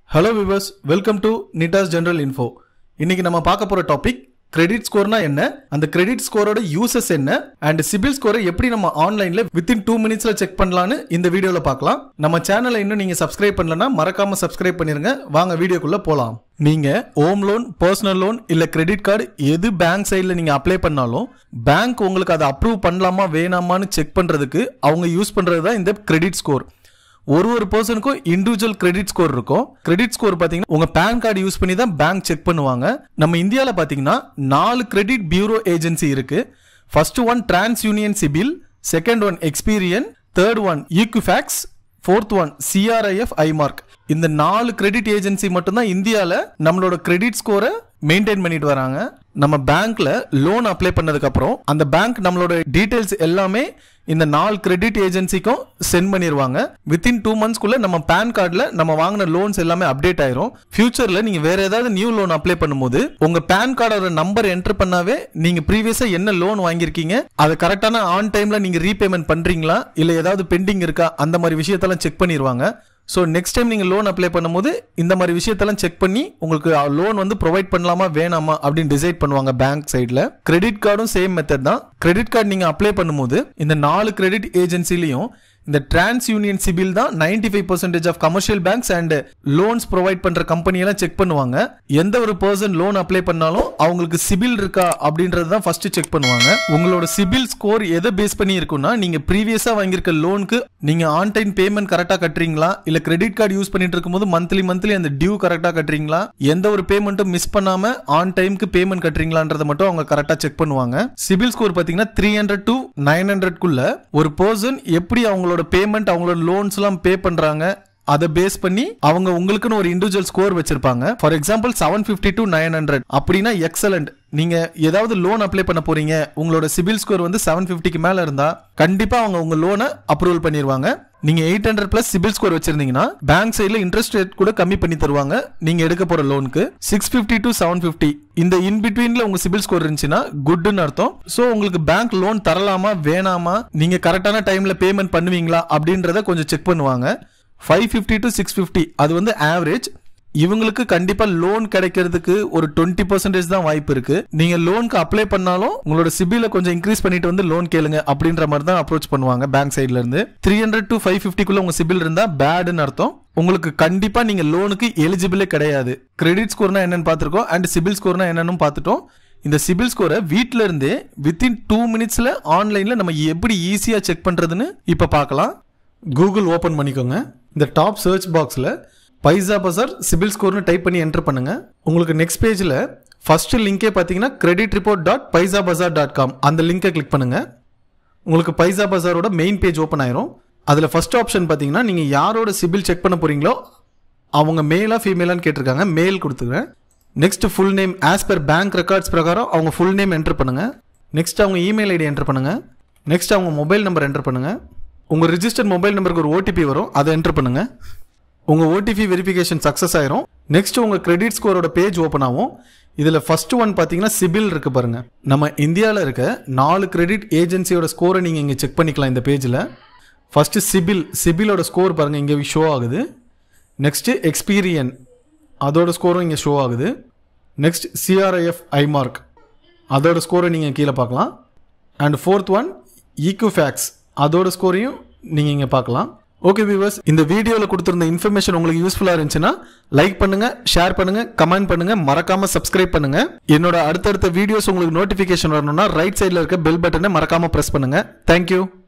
hello viewers welcome to நிட்டாஸ் general info இன்னைக்கு நம்ம பார்க்க போற டாபிக் கிரெடிட் ஸ்கோர்னா என்ன அந்த கிரெடிட் ஸ்கோரோட யூசஸ் என்ன அண்ட் சிபில் ஸ்கோரை எப்படி நம்ம ஆன்லைன்ல வித்தின் டூ மினிட்ஸ்ல செக் பண்ணலாம்னு இந்த வீடியோல பார்க்கலாம் நம்ம சேனலை இன்னும் நீங்க சப்ஸ்கிரைப் பண்ணலனா மறக்காம சப்ஸ்கிரைப் பண்ணிருங்க வாங்க வீடியோக்குள்ள போலாம் நீங்க ஹோம் லோன் பர்சனல் லோன் இல்ல கிரெடிட் கார்டு எது பேங்க் சைடுல நீங்க அப்ளை பண்ணாலும் பேங்க் உங்களுக்கு அதை அப்ரூவ் பண்ணலாமா வேணாமான்னு செக் பண்றதுக்கு அவங்க யூஸ் பண்றது தான் இந்த கிரெடிட் ஸ்கோர் ஒரு ஒரு பர்சனுக்கும் இண்டிவிஜுவல் கிரெடிட் ஸ்கோர் இருக்கும் கிரெடிட் ஸ்கோர் பாத்தீங்கன்னா உங்க பேன் கார்டு யூஸ் பண்ணி தான் பேங்க் செக் பண்ணுவாங்க நம்ம இந்தியாவில் பாத்தீங்கன்னா நாலு கிரெடிட் பியூரோ ஏஜென்சி இருக்கு first one TransUnion CIBIL second one Experian third one Equifax fourth one CRIF High Mark இந்த நாலு கிரெடிட் ஏஜென்சி மட்டும்தான் இந்தியாவில் நம்மளோட கிரெடிட் ஸ்கோரை மெயின்டைன் பண்ணிட்டு வராங்க நம்ம பேங்க்ல லோன் அப்ளை பண்ணதுக்கு அப்புறம் அந்த பேங்க் நம்மளோட டீடைல்ஸ் எல்லாமே இந்த நாலு கிரெடிட் ஏஜென்சிக்கும் சென்ட் பண்ணிடுவாங்க வித்தின் டூ மந்த்ஸ்க்குள்ள நம்ம பேன் கார்டில் நம்ம வாங்கின லோன்ஸ் எல்லாமே அப்டேட் ஆயிரும் ஃபியூச்சர்ல நீங்க வேற ஏதாவது நியூ லோன் அப்ளை பண்ணும்போது உங்க பேன் கார்டோட நம்பர் என்டர் பண்ணாவே நீங்க ப்ரீவியஸா என்ன லோன் வாங்கியிருக்கீங்க அதை கரெக்டான ஆன் டைம்ல நீங்க ரீபேமெண்ட் பண்றீங்களா இல்ல ஏதாவது பெண்டிங் இருக்கா அந்த மாதிரி விஷயத்தெல்லாம் செக் பண்ணிடுவாங்க ஸோ நெக்ஸ்ட் டைம் நீங்கள் லோன் அப்ளை பண்ணும்போது இந்த மாதிரி விஷயத்தெல்லாம் செக் பண்ணி உங்களுக்கு லோன் வந்து ப்ரொவைட் பண்ணலாமா வேணாமா அப்படின்னு டிசைட் பண்ணுவாங்க பேங்க் சைடில் கிரெடிட் கார்டும் சேம் மெத்தட் தான் கிரெடிட் கார்டு நீங்கள் அப்ளை பண்ணும்போது இந்த நாலு கிரெடிட் ஏஜென்சிலையும் இந்த டிரான்ஸ் யூனியன் சிபில் தான் ninety five percentage of commercial banks and loans provide பண்ற கம்பெனியெல்லாம் செக் பண்ணுவாங்க எந்த ஒரு பர்சன் லோன் அப்ளை பண்ணாலும் அவங்களுக்கு சிபில் இருக்கா அப்படின்றது தான் ஃபர்ஸ்ட் செக் பண்ணுவாங்க உங்களோட சிபில் ஸ்கோர் எதை பேஸ் பண்ணி இருக்குன்னா நீங்க ப்ரீவியஸா வாங்கியிருக்க லோனுக்கு நீங்க ஆன் டைம் பேமெண்ட் கரெக்டா கட்டுறீங்களா இல்ல கிரெடிட் கார்டு யூஸ் பண்ணிட்டு இருக்கும்போது மந்த்லி மந்த்லி அந்த டியூ கரெக்டா கட்டுறீங்களா எந்த ஒரு பேமெண்ட்டும் மிஸ் பண்ணாம ஆன் டைம்க்கு பேமெண்ட் கட்டுறீங்களான்றத மட்டும் அவங்க கரெக்டா செக் பண்ணுவாங்க சிபில் ஸ்கோர் பாத்தீங்கன்னா த்ரீ ஹண்ட்ரட் டு நைன் ஹண்ட்ரட்குள்ள ஒரு பர்சன் எப்படி அவங்களோட பேமெண்ட் அவங்களோட லோன்ஸ் எல்லாம் பே பண்றாங்க அதை பேஸ் பண்ணி அவங்க உங்களுக்குன்னு ஒரு இண்டிவிஜுவல் ஸ்கோர் வச்சிருப்பாங்க for example seven fifty to nine hundred அப்படின்னா எக்ஸலண்ட் நீங்க ஏதாவது லோன் அப்ளை பண்ண போறீங்க உங்களோட சிபில் ஸ்கோர் வந்து செவன் பிப்டிக்கு மேல இருந்தா கண்டிப்பா அவங்க உங்க லோனை அப்ரூவல் பண்ணிடுவாங்க நீங்க eight hundred plus CIBIL score வச்சிருந்தீங்கன்னா பேங்க் சைட்ல இன்ட்ரெஸ்ட் ரேட் கூட கம்மி பண்ணி தருவாங்க நீங்க எடுக்க போற லோனுக்கு six fifty to seven fifty இந்த இன் பிட்வீன்ல உங்க சிபில் ஸ்கோர் இருந்துச்சுன்னா குட்னு அர்த்தம் சோ உங்களுக்கு பேங்க் லோன் தரலாமா வேணாமா நீங்க கரெக்டான டைம்ல பேமெண்ட் பண்ணுவீங்களா அப்படின்றத கொஞ்சம் செக் பண்ணுவாங்க five fifty to six fifty அது வந்து ஆவரேஜ் இவங்களுக்கு கண்டிப்பா லோன் கிடைக்கிறதுக்கு ஒரு டுவெண்ட்டி பர்சன்டேஜ் தான் வாய்ப்பு இருக்கு நீங்க லோனுக்கு அப்ளை பண்ணாலும் உங்களோட சிபில கொஞ்சம் இன்க்ரீஸ் பண்ணிட்டு வந்து லோன் கேளுங்க அப்படின்ற மாதிரி தான் அப்ரோச் பண்ணுவாங்க பேங்க் சைட்ல இருந்து த்ரீ ஹண்ட்ரட் டு ஃபைவ் ஃபிஃப்டிக்குள்ள உங்க சிபில் இருந்தா பேடுன்னு அர்த்தம் உங்களுக்கு கண்டிப்பா நீங்க லோனுக்கு எலிஜிபிளே கிடையாது கிரெடிட் ஸ்கோர்னா என்னன்னு பார்த்துருக்கோம் அண்ட் சிபில் ஸ்கோர்னா என்னன்னு பார்த்துட்டோம் இந்த சிபில் ஸ்கோரை வீட்டில இருந்தே வித்தின் டூ மினிட்ஸ்ல ஆன்லைன்ல நம்ம எப்படி ஈஸியா செக் பண்றதுன்னு இப்ப பார்க்கலாம் கூகுள் ஓபன் பண்ணிக்கோங்க இந்த டாப் சர்ச் பாக்ஸில் பைசா பசார் சிபில் ஸ்கோர்னு டைப் பண்ணி என்டர் பண்ணுங்க உங்களுக்கு நெக்ஸ்ட் பேஜில் ஃபர்ஸ்ட் லிங்கே பார்த்தீங்கன்னா credit report dot Paisabazaar dot com அந்த லிங்கை கிளிக் பண்ணுங்க உங்களுக்கு பைசா பசாரோட மெயின் பேஜ் ஓப்பன் ஆயிரும் அதில் ஃபர்ஸ்ட் ஆப்ஷன் பார்த்தீங்கன்னா நீங்கள் யாரோட சிபில் செக் பண்ண போறீங்களோ அவங்க மேலா ஃபீமேலான்னு கேட்டிருக்காங்க மேல் கொடுத்துக்கிறேன் next full name as per bank records பிரகாரம் அவங்க ஃபுல் நேம் என்டர் பண்ணுங்க நெக்ஸ்ட் அவங்க இமெயில் ஐடி என்டர் பண்ணுங்க நெக்ஸ்ட் அவங்க மொபைல் நம்பர் என்டர் பண்ணுங்க உங்க ரிஜிஸ்டர்ட் மொபைல் நம்பருக்கு ஒரு ஓடிபி வரும் அதை என்டர் பண்ணுங்க உங்க ஓடிபி வெரிஃபிகேஷன் சக்ஸஸ் ஆயிரும் நெக்ஸ்ட் உங்க கிரெடிட் ஸ்கோரோட பேஜ் ஓப்பன் ஆகும் இதுல ஃபர்ஸ்ட் ஒன் பாத்தீங்கன்னா சிபில் இருக்கு பாருங்க நம்ம இந்தியாவில் இருக்க நாலு கிரெடிட் ஏஜென்சியோட ஸ்கோரை நீங்க இங்க செக் பண்ணிக்கலாம் இந்த பேஜ்ல ஃபர்ஸ்ட் சிபில் சிபிலோட ஸ்கோர் பாருங்க இங்க ஷோ ஆகுது நெக்ஸ்ட் எக்ஸ்பீரியன் அதோட ஸ்கோரும் இங்கே ஷோ ஆகுது நெக்ஸ்ட் சிஆர்ஐஎஃப் ஐமார்க் அதோட ஸ்கோரை நீங்கள் கீழே பார்க்கலாம் அண்ட் ஃபோர்த் ஒன் ஈக்குஃபேக்ஸ் அதோட ஸ்கோரையும் நீங்கள் இங்கே பார்க்கலாம் ஓகே வியூவர்ஸ் இந்த வீடியோவில் கொடுத்துருந்த இன்ஃபர்மேஷன் உங்களுக்கு யூஸ்ஃபுல்லாக இருந்துச்சுன்னா லைக் பண்ணுங்க ஷேர் பண்ணுங்க கமெண்ட் பண்ணுங்க மறக்காம சப்ஸ்கிரைப் பண்ணுங்க என்னோட அடுத்தடுத்த வீடியோஸ் உங்களுக்கு நோட்டிஃபிகேஷன் வரணும்னா ரைட் சைடில் இருக்க பெல் பட்டனை மறக்காம ப்ரெஸ் பண்ணுங்க தேங்க்யூ